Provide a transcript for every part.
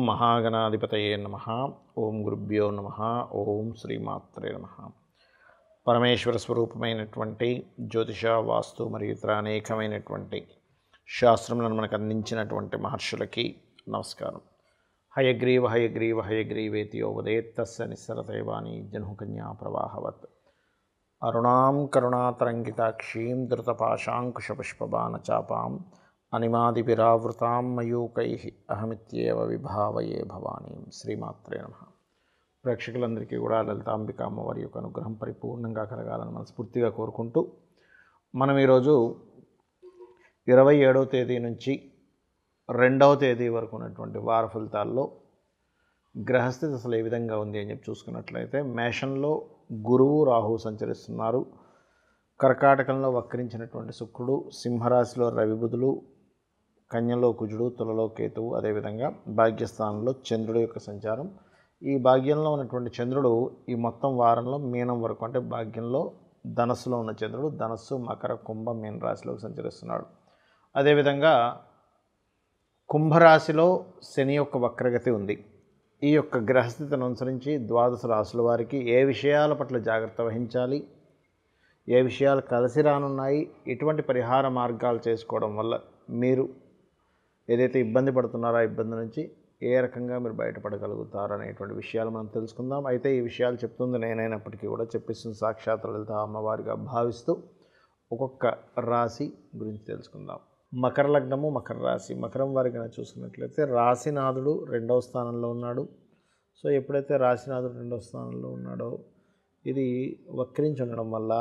మహాగణాధిపతయే నమ ఓం గురుభ్యో నమ ఓం శ్రీమాత్రే నమ పరమేశ్వర స్వరూపమైనటువంటి జ్యోతిష వాస్తు మరియు ఇతర అనేకమైనటువంటి శాస్త్రములను మనకు అందించినటువంటి మహర్షులకి నమస్కారం హయగ్రీవ హయగ్రీవ హయగ్రీవేతి యోవదేత్తస్య నిస్సరతైవాణి జనుకన్యా ప్రవాహవత్ అరుణాం కరుణాతరంగితాక్షీం ధృతపాశాంకుశపుష్పబాణచాపాం అనిమాదిపిరావృతాం మయూకై అహమిత్యేవ విభావయే భవానీం శ్రీమాత్రే నమ ప్రేక్షకులందరికీ కూడా లలితాంబిక అమ్మవారి యొక్క అనుగ్రహం పరిపూర్ణంగా కలగాలని మనస్ఫూర్తిగా కోరుకుంటూ మనం ఈరోజు ఇరవై ఏడవ తేదీ నుంచి రెండవ తేదీ వరకు ఉన్నటువంటి వార ఫలితాల్లో గ్రహస్థితి అసలు ఏ విధంగా ఉంది అని చెప్పి చూసుకున్నట్లయితే మేషంలో గురువు రాహు సంచరిస్తున్నారు కర్కాటకంలో వక్రించినటువంటి శుక్రుడు సింహరాశిలో రవిబుధులు కన్యలో కుజుడు తులలో కేతువు అదేవిధంగా భాగ్యస్థానంలో చంద్రుడు యొక్క సంచారం ఈ భాగ్యంలో ఉన్నటువంటి చంద్రుడు ఈ మొత్తం వారంలో మీనం వరకు అంటే భాగ్యంలో ధనస్సులో ఉన్న చంద్రుడు ధనస్సు మకర కుంభ మీన రాశిలోకి సంచరిస్తున్నాడు అదేవిధంగా కుంభరాశిలో శని యొక్క వక్రగతి ఉంది ఈ యొక్క గ్రహస్థితిని అనుసరించి ద్వాదశ రాశుల వారికి ఏ విషయాల పట్ల జాగ్రత్త వహించాలి ఏ విషయాలు కలిసి రానున్నాయి ఎటువంటి పరిహార మార్గాలు చేసుకోవడం వల్ల మీరు ఏదైతే ఇబ్బంది పడుతున్నారో ఆ ఇబ్బంది నుంచి ఏ రకంగా మీరు బయటపడగలుగుతారు అనేటువంటి విషయాలు మనం తెలుసుకుందాం అయితే ఈ విషయాలు చెప్తుంది నేనైనప్పటికీ కూడా చెప్పిస్తుంది సాక్షాత్ లలిత అమ్మవారిగా భావిస్తూ ఒక్కొక్క రాశి గురించి తెలుసుకుందాం మకర లగ్నము మకర రాశి మకరం వారి కనుక చూసుకున్నట్లయితే రాశినాథుడు రెండవ స్థానంలో ఉన్నాడు సో ఎప్పుడైతే రాశినాథుడు రెండవ స్థానంలో ఉన్నాడో ఇది వక్రించి ఉండడం వల్ల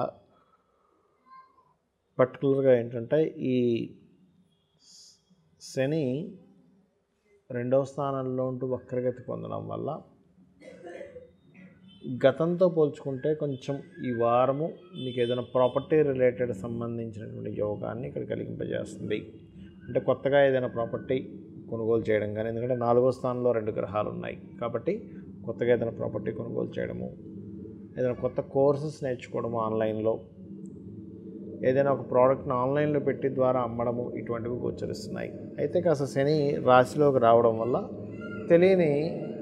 పర్టికులర్గా ఏంటంటే ఈ శని రెండవ స్థానంలో ఉంటూ వక్రగతి పొందడం వల్ల గతంతో పోల్చుకుంటే కొంచెం ఈ వారము మీకు ఏదైనా ప్రాపర్టీ రిలేటెడ్ సంబంధించినటువంటి యోగాన్ని ఇక్కడ కలిగింపజేస్తుంది అంటే కొత్తగా ఏదైనా ప్రాపర్టీ కొనుగోలు చేయడం కానీ ఎందుకంటే నాలుగో స్థానంలో రెండు గ్రహాలు ఉన్నాయి కాబట్టి కొత్తగా ఏదైనా ప్రాపర్టీ కొనుగోలు చేయడము ఏదైనా కొత్త కోర్సెస్ నేర్చుకోవడము ఆన్లైన్లో ఏదైనా ఒక ప్రోడక్ట్ని ఆన్లైన్లో పెట్టి ద్వారా అమ్మడము ఇటువంటివి గోచరిస్తున్నాయి అయితే కాస్త శని రాశిలోకి రావడం వల్ల తెలియని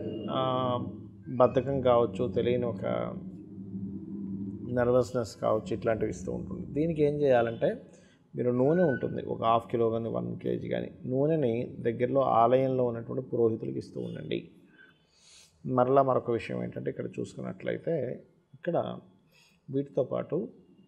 బద్ధకం కావచ్చు తెలియని ఒక నర్వస్నెస్ కావచ్చు ఇట్లాంటివి ఇస్తూ ఉంటుంది దీనికి ఏం చేయాలంటే మీరు నూనె ఉంటుంది ఒక హాఫ్ కిలో కానీ వన్ కేజీ కానీ నూనెని దగ్గరలో ఆలయంలో ఉన్నటువంటి పురోహితులకు ఇస్తూ ఉండండి మరలా మరొక విషయం ఏంటంటే ఇక్కడ చూసుకున్నట్లయితే ఇక్కడ వీటితో పాటు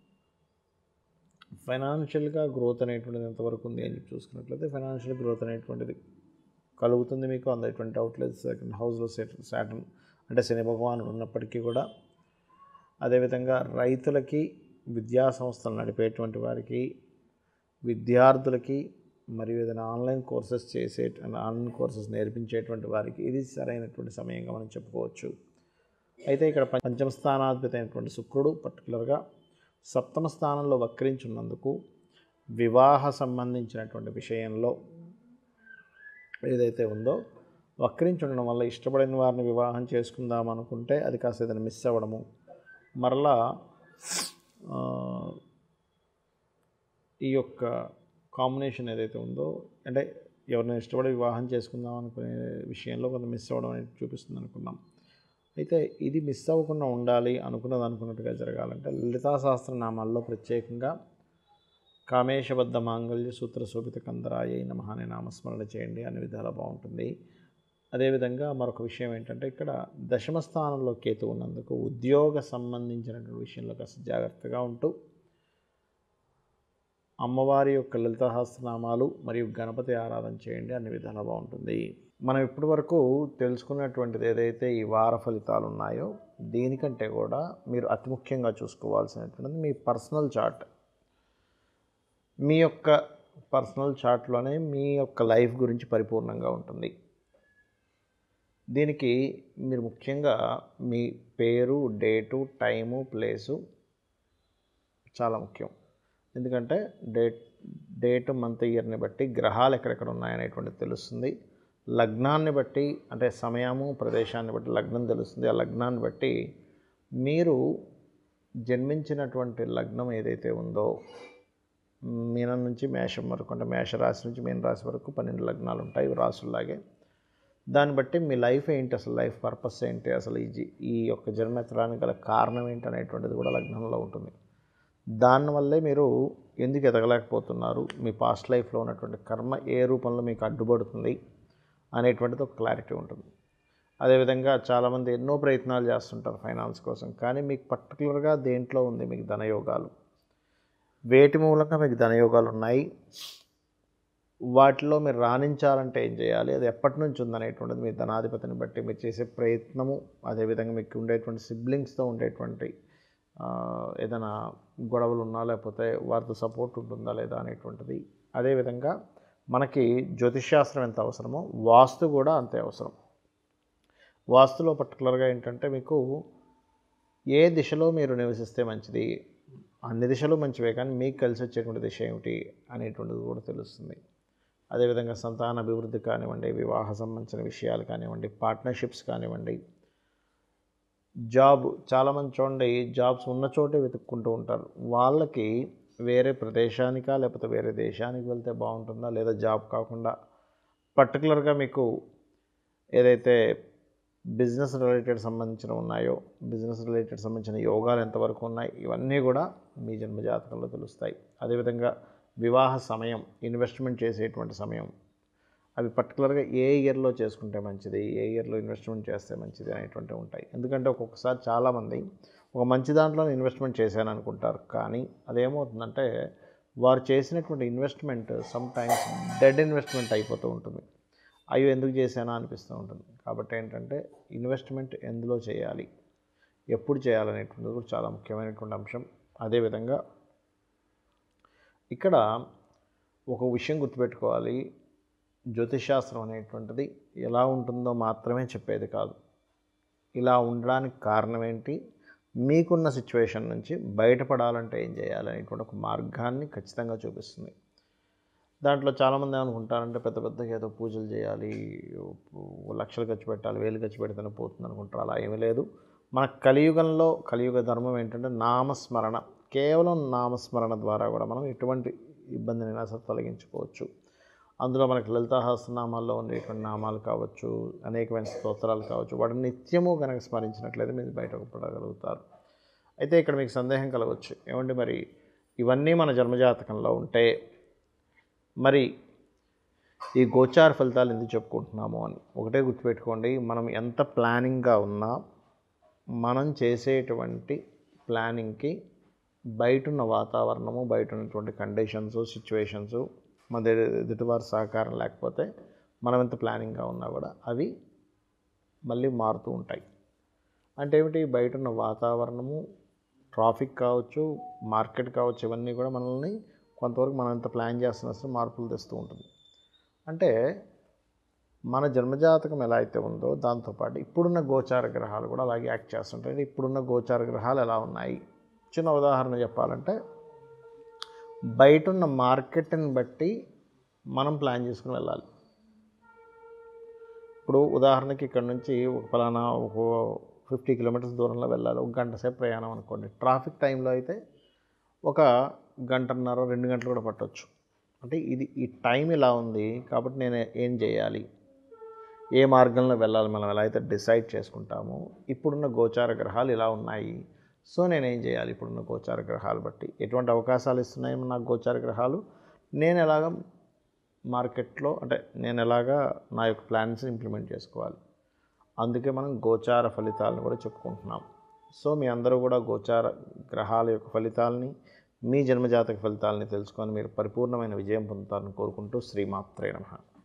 ఫైనాన్షియల్గా గ్రోత్ అనేటువంటిది ఎంతవరకు ఉంది అని చెప్పి చూసుకున్నట్లయితే ఫైనాన్షియల్ గ్రోత్ అనేటువంటిది కలుగుతుంది మీకు అందులో ఎటువంటి డౌట్ లేదు సెకండ్ హౌస్లో సెట్ సాటన్ అంటే శని భగవానుడు ఉన్నప్పటికీ కూడా అదేవిధంగా రైతులకి విద్యా సంస్థలు నడిపేటువంటి వారికి విద్యార్థులకి మరియు ఏదైనా ఆన్లైన్ కోర్సెస్ చేసే ఆన్లైన్ కోర్సెస్ నేర్పించేటువంటి వారికి ఇది సరైనటువంటి సమయంగా మనం చెప్పుకోవచ్చు అయితే ఇక్కడ పంచమ స్థానాధిపతి అయినటువంటి శుక్రుడు పర్టికులర్గా సప్తమ స్థానంలో వక్రించున్నందుకు వివాహ సంబంధించినటువంటి విషయంలో ఏదైతే ఉందో వక్రించి ఉండడం వల్ల ఇష్టపడిన వారిని వివాహం చేసుకుందాం అనుకుంటే అది కాస్త ఏదైనా మిస్ అవ్వడము మరలా ఈ యొక్క కాంబినేషన్ ఏదైతే ఉందో అంటే ఎవరిని ఇష్టపడి వివాహం చేసుకుందాం అనుకునే విషయంలో కొంత మిస్ అవ్వడం అనేది చూపిస్తుంది అనుకున్నాం అయితే ఇది మిస్ అవ్వకుండా ఉండాలి అనుకున్నది అనుకున్నట్టుగా జరగాలంటే లలితా సహస్రనామాల్లో ప్రత్యేకంగా కామేశబద్ధ మాంగళ్య సూత్ర శోభిత కందరాయ నమః అనే నామస్మరణ చేయండి అనే విధాలు బాగుంటుంది అదేవిధంగా మరొక విషయం ఏంటంటే ఇక్కడ దశమ స్థానంలో కేతు ఉన్నందుకు ఉద్యోగ సంబంధించినటువంటి విషయంలో కాస్త జాగ్రత్తగా ఉంటూ అమ్మవారి యొక్క లలిత సహస్రనామాలు మరియు గణపతి ఆరాధన చేయండి అన్ని విధాలు బాగుంటుంది మనం ఇప్పటి వరకు తెలుసుకున్నటువంటిది ఏదైతే ఈ వార ఫలితాలు ఉన్నాయో దీనికంటే కూడా మీరు అతి ముఖ్యంగా చూసుకోవాల్సినటువంటిది మీ పర్సనల్ చార్ట్ మీ యొక్క పర్సనల్ చార్ట్లోనే మీ యొక్క లైఫ్ గురించి పరిపూర్ణంగా ఉంటుంది దీనికి మీరు ముఖ్యంగా మీ పేరు డేటు టైము ప్లేసు చాలా ముఖ్యం ఎందుకంటే డేట్ డేట్ మంత్ ఇయర్ని బట్టి గ్రహాలు ఎక్కడెక్కడ ఉన్నాయనేటువంటిది తెలుస్తుంది లగ్నాన్ని బట్టి అంటే సమయము ప్రదేశాన్ని బట్టి లగ్నం తెలుస్తుంది ఆ లగ్నాన్ని బట్టి మీరు జన్మించినటువంటి లగ్నం ఏదైతే ఉందో మీనం నుంచి మేషం వరకు అంటే మేషరాశి నుంచి మీన రాశి వరకు పన్నెండు లగ్నాలు ఉంటాయి ఇవి రాసుల్లాగే దాన్ని బట్టి మీ లైఫ్ ఏంటి అసలు లైఫ్ పర్పస్ ఏంటి అసలు ఈ జీ ఈ యొక్క జన్మెత్తడానికి గల కారణం ఏంటి అనేటువంటిది కూడా లగ్నంలో ఉంటుంది దానివల్లే మీరు ఎందుకు ఎదగలేకపోతున్నారు మీ పాస్ట్ లైఫ్లో ఉన్నటువంటి కర్మ ఏ రూపంలో మీకు అడ్డుపడుతుంది అనేటువంటిది ఒక క్లారిటీ ఉంటుంది అదేవిధంగా చాలామంది ఎన్నో ప్రయత్నాలు చేస్తుంటారు ఫైనాన్స్ కోసం కానీ మీకు పర్టికులర్గా దేంట్లో ఉంది మీకు ధనయోగాలు వేటి మూలంగా మీకు ధనయోగాలు ఉన్నాయి వాటిలో మీరు రాణించాలంటే ఏం చేయాలి అది ఎప్పటి నుంచి ఉందనేటువంటిది మీ ధనాధిపతిని బట్టి మీరు చేసే ప్రయత్నము అదేవిధంగా మీకు ఉండేటువంటి సిబ్లింగ్స్తో ఉండేటువంటి ఆ, ఏదైనా గొడవలు ఉన్నా లేకపోతే వారితో సపోర్ట్ ఉంటుందా లేదా అనేటువంటిది అదేవిధంగా మనకి జ్యోతిష్శాస్త్రం ఎంత అవసరమో వాస్తు కూడా అంతే అవసరం వాస్తులో పర్టికులర్గా ఏంటంటే మీకు ఏ దిశలో మీరు నివసిస్తే మంచిది అన్ని దిశలు మంచివే కానీ మీకు కలిసి వచ్చేటువంటి దిశ ఏమిటి అనేటువంటిది కూడా తెలుస్తుంది అదేవిధంగా సంతాన అభివృద్ధి కానివ్వండి వివాహ సంబంధించిన విషయాలు కానివ్వండి పార్ట్నర్షిప్స్ కానివ్వండి జాబ్ చాలామంది చూడండి జాబ్స్ ఉన్న చోటే వెతుక్కుంటూ ఉంటారు వాళ్ళకి వేరే ప్రదేశానికా లేకపోతే వేరే దేశానికి వెళ్తే బాగుంటుందా లేదా జాబ్ కాకుండా పర్టికులర్గా మీకు ఏదైతే బిజినెస్ రిలేటెడ్ సంబంధించిన ఉన్నాయో బిజినెస్ రిలేటెడ్ సంబంధించిన యోగాలు ఎంతవరకు ఉన్నాయి ఇవన్నీ కూడా మీ జన్మ జాతకంలో తెలుస్తాయి అదేవిధంగా వివాహ సమయం ఇన్వెస్ట్మెంట్ చేసేటువంటి సమయం అవి పర్టికులర్గా ఏ ఇయర్లో చేసుకుంటే మంచిది ఏ ఇయర్లో ఇన్వెస్ట్మెంట్ చేస్తే మంచిది అనేటువంటివి ఉంటాయి ఎందుకంటే ఒక్కొక్కసారి చాలామంది ఒక మంచి దాంట్లో ఇన్వెస్ట్మెంట్ చేశాను అనుకుంటారు కానీ అదేమవుతుందంటే వారు చేసినటువంటి investment sometimes dead investment అయిపోతూ ఉంటుంది అయ్యో ఎందుకు చేశానా అనిపిస్తూ ఉంటుంది కాబట్టి ఏంటంటే ఇన్వెస్ట్మెంట్ ఎందులో చేయాలి ఎప్పుడు చేయాలనేటువంటిది కూడా చాలా ముఖ్యమైనటువంటి అంశం అదేవిధంగా ఇక్కడ ఒక విషయం గుర్తుపెట్టుకోవాలి జ్యోతిషాస్త్రం అనేటువంటిది ఎలా ఉంటుందో మాత్రమే చెప్పేది కాదు ఇలా ఉండడానికి కారణం ఏంటి మీకున్న సిచ్యువేషన్ నుంచి బయటపడాలంటే ఏం చేయాలి అనేటువంటి ఒక మార్గాన్ని ఖచ్చితంగా చూపిస్తుంది దాంట్లో చాలామంది ఏమనుకుంటారంటే పెద్ద పెద్దగా ఏదో పూజలు చేయాలి ఓ లక్షలు ఖర్చు పెట్టాలి వేలు ఖర్చు పెడితేనే పోతుంది అనుకుంటారు అలా ఏమీ లేదు మన కలియుగంలో కలియుగ ధర్మం ఏంటంటే నామస్మరణ కేవలం నామస్మరణ ద్వారా కూడా మనం ఎటువంటి ఇబ్బందినైనా సరే తొలగించుకోవచ్చు అందులో మనకి లలితాహాసనామాల్లో ఉండేటువంటి నామాలు కావచ్చు అనేకమైన స్తోత్రాలు కావచ్చు వాటిని నిత్యము కనుక స్మరించినట్లయితే మీరు బయటకు పడగలుగుతారు అయితే ఇక్కడ మీకు సందేహం కలగవచ్చు ఏమండి మరి ఇవన్నీ మన జన్మజాతకంలో ఉంటే మరి ఈ గోచార ఫలితాలు ఎందుకు చెప్పుకుంటున్నాము అని ఒకటే గుర్తుపెట్టుకోండి మనం ఎంత ప్లానింగ్గా ఉన్నా మనం చేసేటువంటి ప్లానింగ్కి బయట ఉన్న వాతావరణము బయట ఉన్నటువంటి కండిషన్స్ సిచ్యువేషన్స్ మన ఎదుటివారి సహకారం లేకపోతే మనం ఎంత ప్లానింగ్గా ఉన్నా కూడా అవి మళ్ళీ మారుతూ ఉంటాయి అంటే ఏమిటి బయట ఉన్న వాతావరణము ట్రాఫిక్ కావచ్చు మార్కెట్ కావచ్చు ఇవన్నీ కూడా మనల్ని కొంతవరకు మనం ఎంత ప్లాన్ చేస్తున్నా సరే మార్పులు తెస్తూ ఉంటుంది అంటే మన జన్మజాతకం ఎలా అయితే ఉందో దాంతోపాటు ఇప్పుడున్న గోచార గ్రహాలు కూడా అలాగే యాక్ట్ చేస్తుంటాయి అంటే ఇప్పుడున్న గోచార గ్రహాలు ఎలా ఉన్నాయి చిన్న ఉదాహరణ చెప్పాలంటే బయట ఉన్న మార్కెట్ని బట్టి మనం ప్లాన్ చేసుకుని వెళ్ళాలి ఇప్పుడు ఉదాహరణకి ఇక్కడ నుంచి ఒక ఫలానా ఒక ఫిఫ్టీ కిలోమీటర్స్ దూరంలో వెళ్ళాలి ఒక గంట సేపు ప్రయాణం అనుకోండి ట్రాఫిక్ టైంలో అయితే ఒక గంటన్నర రెండు గంటలు కూడా పట్టవచ్చు అంటే ఇది ఈ టైం ఇలా ఉంది కాబట్టి నేను ఏం చేయాలి ఏ మార్గంలో వెళ్ళాలి మనం ఎలా అయితే డిసైడ్ చేసుకుంటామో ఇప్పుడున్న గోచార గ్రహాలు ఇలా ఉన్నాయి సో నేను ఏం చేయాలి ఇప్పుడున్న గోచార గ్రహాలు బట్టి ఎటువంటి అవకాశాలు ఇస్తున్నాయి నాకు గోచార గ్రహాలు నేను ఎలాగ మార్కెట్లో అంటే నేను ఎలాగా నా యొక్క ప్లాన్స్ ఇంప్లిమెంట్ చేసుకోవాలి అందుకే మనం గోచార ఫలితాలను కూడా చెప్పుకుంటున్నాం సో మీ అందరూ కూడా గోచార గ్రహాల యొక్క ఫలితాలని మీ జన్మజాతక ఫలితాలని తెలుసుకొని మీరు పరిపూర్ణమైన విజయం పొందుతారని కోరుకుంటూ శ్రీమాత్రే నమః